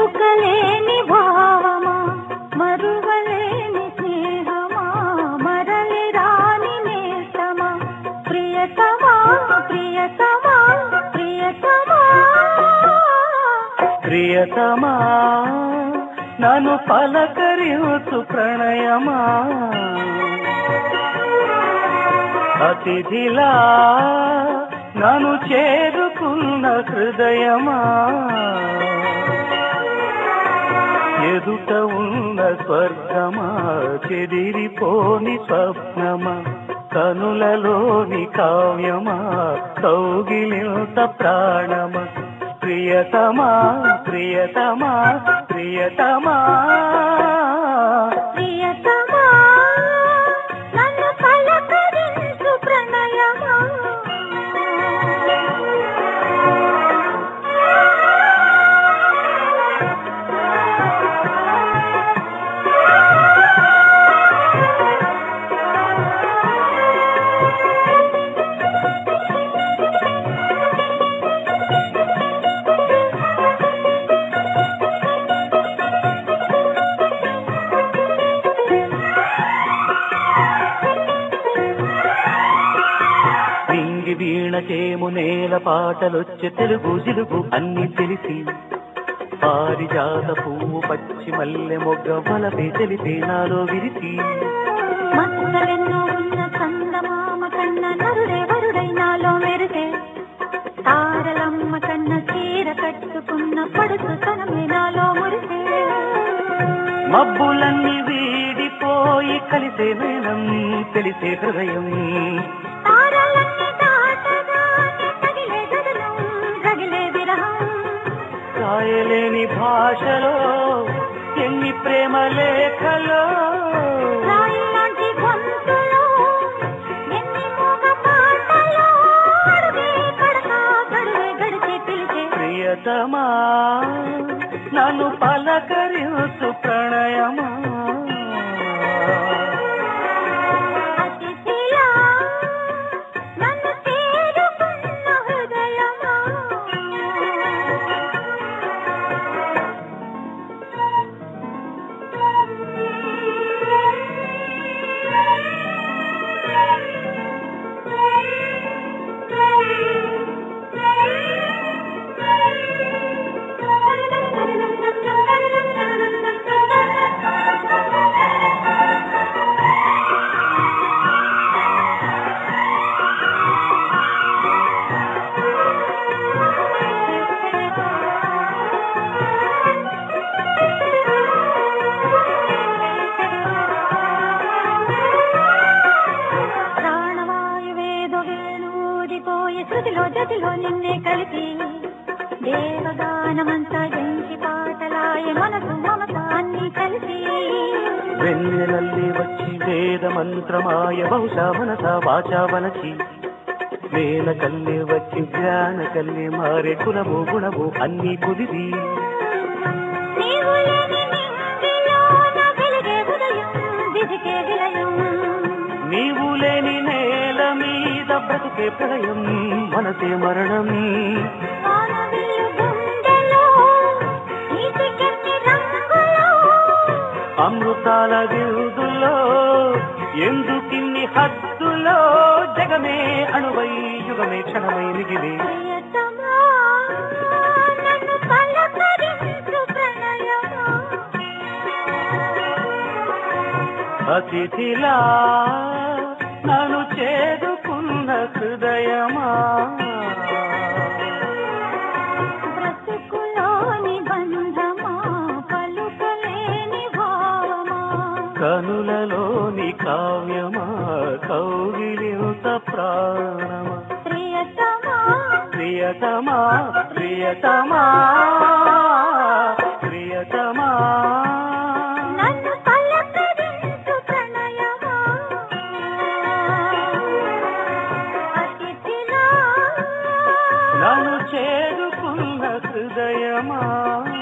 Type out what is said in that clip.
పలుకలేని భావమా మరువలేని స్నేహమా మరలి రాని నేస్తమా ప్రియతమా ప్రియతమా ప్రియతమా ప్రియతమా నన్ను పలకరించు ప్రణయమా అతిథిలా నన్ను చేరుకున్న హృదయమా ఎదుట ఉన్న స్వర్గమా చెదిరిపోని స్వప్నమా కనులలోని కావ్యమా కౌగిలింత ప్రాణమా ప్రియతమా ప్రియతమా ప్రియతమా ప్రియతమా నన్ను పలకరించు ప్రణయమా నింగి వీణ చేము నేల పాటలొచ్చే తెలుగు జిలుగు అన్ని తెలిసి పారిజాత పువ్వు పచ్చి మల్లె మొగ్గ వలపే తెలిపే నాలో విరిసి మచ్చలెన్నో ఉన్న చందమామ కన్న నరుడే వరుడై నాలో మెరిసే తారలమ్మ కన్న చీర కట్టుకున్న పడుచు తనమే నాలో మురిసే మబ్బులన్నీ వీడిపోయి కలిసే నేనం తెలిసే హృదయం తారలన్నీ దాటగానే తగిలే గగనం రగిలే విరహం రాయలేని భాషలో ఎన్ని ప్రేమ లేఖలో రాయిలాంటి గొంతులో ఎన్ని మూగ పాటలో అడుగే పడక గడువే గడిచి పిలిచే ప్రియతమా నన్ను పలకరించు ప్రణయమా అతిథిలా నన్ను చేరుకున్న హృదయమా ప్రాణవాయువేదో వేణూదిపోయే శృతిలో జతిలో నిన్నే కలిపి దేవగానమంతా ఎంచి పాటలాయ మనసు మమత అన్ని కలిసి వెన్నెలల్లి వచ్చి వేద మంత్రమాయ బహుశా మనస వాచా వలచి వేల కల్లే వచ్చి జ్ఞాన కల్లే మారే కులము గుణము అన్ని కుదిరి నీవు లేని నింగిలోన వెలిగే ఉదయం విధికే విలయం నీవు లేని నేల మీద బ్రతుకే ప్రళయం మనసే మరణం వానవిల్లు గుండెలో నీటికెన్ని రంగులో అమృతాల విరుదుల్లో ఎందుకిన్ని హద్దులో జగమే అణువై యుగమే క్షణమై మిగిలి ప్రియతమా నన్ను పలకరించు ప్రణయమా అతిథిలా నన్ను చేరుకున్న హృదయమా బ్రతుకులోని బంధమా పలుకలేని భావమా కనులలోని కావ్యమా కౌగిలింత ప్రాణమా ప్రియతమా ప్రియతమా ప్రియతమా ప్రియతమా నన్ను పలకరించు ప్రణయమా అతిథిలా నన్ను చేరుకున్న హృదయమా